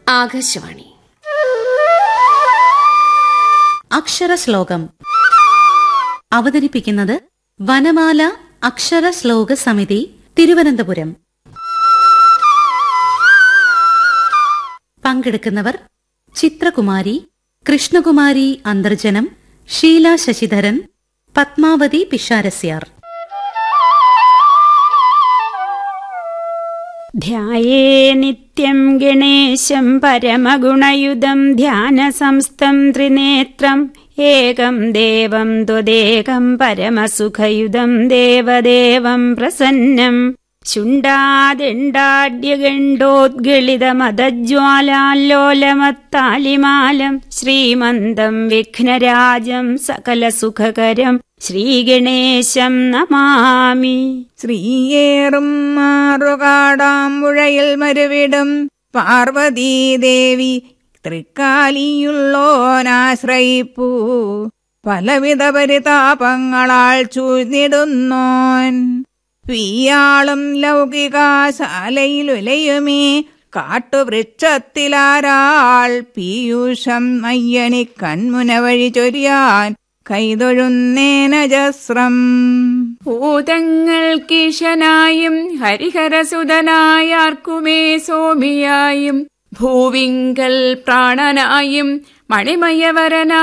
ആകാശവാണി അക്ഷരശ്ലോകം അവതരിപ്പിക്കുന്നത് വനമാല അക്ഷര ശ്ലോക സമിതി തിരുവനന്തപുരം പങ്കെടുക്കുന്നവർ ചിത്രകുമാരി കൃഷ്ണകുമാരി അന്തർജനം ഷീല ശശിധരൻ പത്മാവതി പിഷാരസ്യാർ ധ്യായേ നിത്യം ഗണേശം പരമഗുണയുധം ധ്യാനസംസ്ഥം ത്രിനേത്രം ഏകം ദേവം ത്വദേകം പരമസുഖയുധം ദേവദേവം പ്രസന്നം ശുണ്ഡാദിണ്ടാഢ്യഗണ്ഡോദ്ഗളിതമതജ്വാലാല്ലോലമത്താലിമാലം ശ്രീമന്തം വിഘ്നരാജം സകലസുഖകരം ശ്രീഗണേശം നമാമി ശ്രീയേറും മാറുകാടാമ്പുഴയിൽ മരുവിടും പാർവതീദേവി തൃക്കാലിയുള്ളോനാശ്രയിപ്പൂ പലവിധ പരിതാപങ്ങളാൽ ചൂഴ്ന്നിടുന്നോൻ പിയാളും ലൗകികാശാലയിലുലയുമേ കാട്ടുവൃക്ഷത്തിലാരാൾ പീയൂഷം അയ്യണി കൺമുന വഴി ചൊരിയാൻ കൈതൊഴുന്നേനജസ്രം ഭൂതങ്ങൾക്കീശനായും ഹരിഹരസുതനായാർക്കുമേ സോമിയായും ഭൂവിങ്കൽ പ്രാണനായും മണിമയവരനാ